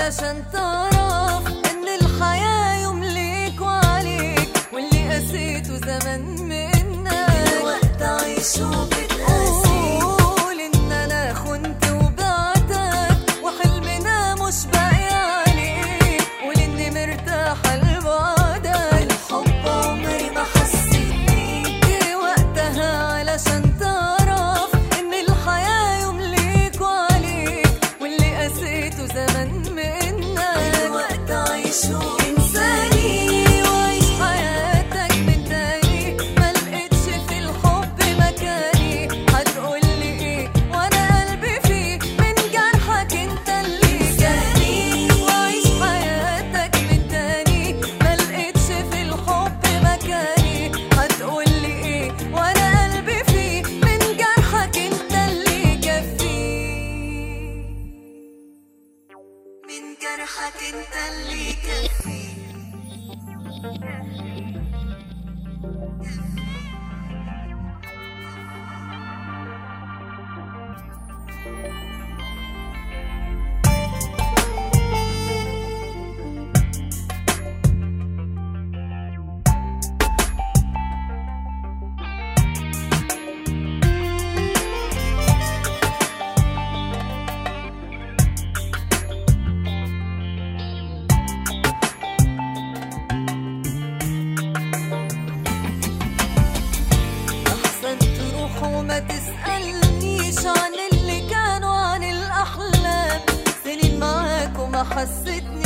علشان تعرف ان الحياة يوم ليك وعليك واللي قسيته زمان منك الوقت عايشه بتقاسي قول ان انا خنت وبعتك وحلمنا مش باقي عليك قول اني مرتاحة لبعدك الحب عمري ما حسيت بيه جه وقتها علشان تعرف ان الحياة يوم ليك وعليك واللي قسيته زمان منك الوقت عايشه انساني وعيش حياتك من تاني ما لقيتش في الحب مكاني هتقولي ايه وانا قلبي فيه من جرحك انت اللي جاني وعيش حياتك من تاني ما لقيتش في الحب مكاني هتقولي ايه وانا قلبي فيه من جرحك انت اللي كفيه من جرحك انت اللي كفي أحسن تروح وما تسألنيش عن اللي كانوا عن الأحلام سنين معاك وما حسيتني